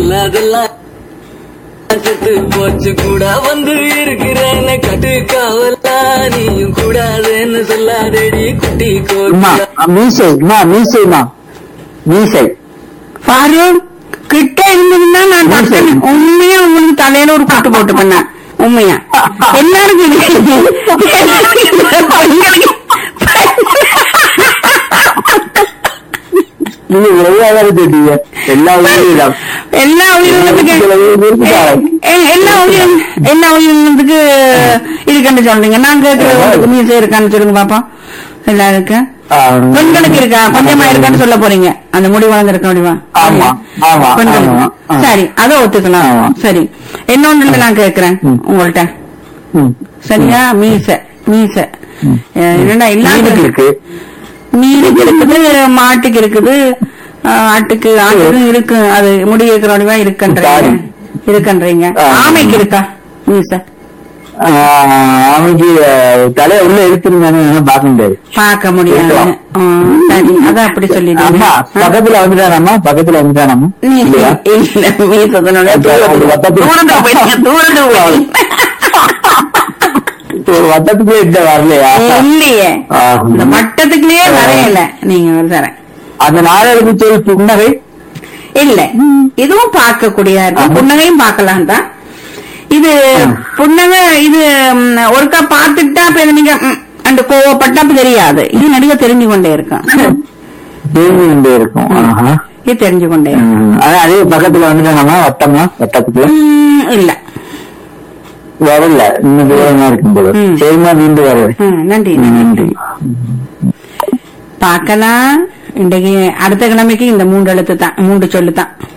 சொல்லாதெல்லாம் செத்து போச்சு கூட வந்து இருக்கிறேன்னு கட்டு காவலா நீயும் கூடாதுன்னு சொல்லாதடி குட்டி அம்மா கோட்டா மீசை அம்மா மீசைமா மீசை பாரு கிட்ட இருந்ததுன்னா நான் பார்த்தேன். உண்மையா உங்களுக்கு தலையில ஒரு குட்டு போட்டு பண்ணேன் உண்மையா எல்லாருக்கும் இது. பெண்களுக்கு நீங்க எவ்வளவு கேட்டீங்க எல்லா உயிரிடம் எல்லா உயிரினத்துக்கு எ- எல்லா உயிரினம் எல்லா உயிரினத்துக்கு இருக்குன்னு சொல்றீங்க நான் கேட்கிற உங்களுக்கு மீசை இருக்கான்னு சொல்லுங்க பாப்பா எல்லாருக்கும் பெண்களுக்கு இருக்கா கொஞ்சமா இருக்கான்னு சொல்ல போறீங்க அந்த முடி வளர்ந்துருக்க முடியுமா ஆமா, ஆமா, பெண்களுக்கு ஆமா, ஆமா. சரி அதை ஒத்துக்கலாம் ஆமா. சரி இன்னொன்னு நான் கேக்குறேன் ம். உங்கள்ட்ட சரியா மீச மீச ம். அஹ் என்னடா மீனுக்கு இல்லாத இருக்கு மீனுக்கு இருக்குது மாட்டுக்கு இருக்குது அஹ் ஆட்டுக்கு ஆட்டுக்கு இருக்கு அது முடி இருக்கிறவடிவா இருக்குன்றீங்க சாரி. இருக்குன்றீங்க ஆ. ஆமைக்கு இருக்கா மீச அவனுக்கு தலைய உள்ள எடுத்துருந்தானு பார்க்க முடியாது பார்க்க முடியாது இருக்கலாம். ம், சரி அதான் அப்படி அம்மா சொல்லிடுங்க பக்கத்துல வந்துட்டானம்மா பக்கத்துல வந்துட்டானம்மா இல்லையா இல்ல மீசத்தினுடைய அது தூரத்து- வட்டத்துக்கு- தூரத்து போயிட்டீங்க, தூரத்து போயிட்டீங்க. ஒரு வட்டத்துக்குள்ளே இந்த வரலையா இல்லையே ஆ. இந்த மட்டத்துக்குள்ளேயே வரையல நீங்க ஒரு தரேன் அந்த நாடகத்து சொல் புன்னகை இல்ல இதுவும் பார்க்கக்கூடியதா இருக்கு ஆமா. புன்னகையும் பார்க்கலாம் தான் இது புன்னகை இது ம், ஒருக்கா பார்த்துட்டா அப்ப இது நீங்க ம், அந்த கோவப்பட்டா அப்ப தெரியாது இது நடிக தெரிஞ்சு கொண்டே இருக்கும் தேங்கி கொண்டே இருக்கும் ஆஹா. இது தெரிஞ்சு கொண்டே இருக்கும். ம். அதான் அதே பக்கத்துல வந்துட்டானம்மா வட்டமா வட்டத்துக்குள்ள ம், இல்ல வரல இன்னும் தூரமா இருக்கும் போது ம். சரிமா மீண்டும் வருவேன் ம், நன்றி ம், நன்றி நன்றி பார்க்கலாம் இன்றைக்கு அடுத்த கிழமைக்கு இந்த மூன்று எழுத்து தான் மூன்று சொல்லு தான்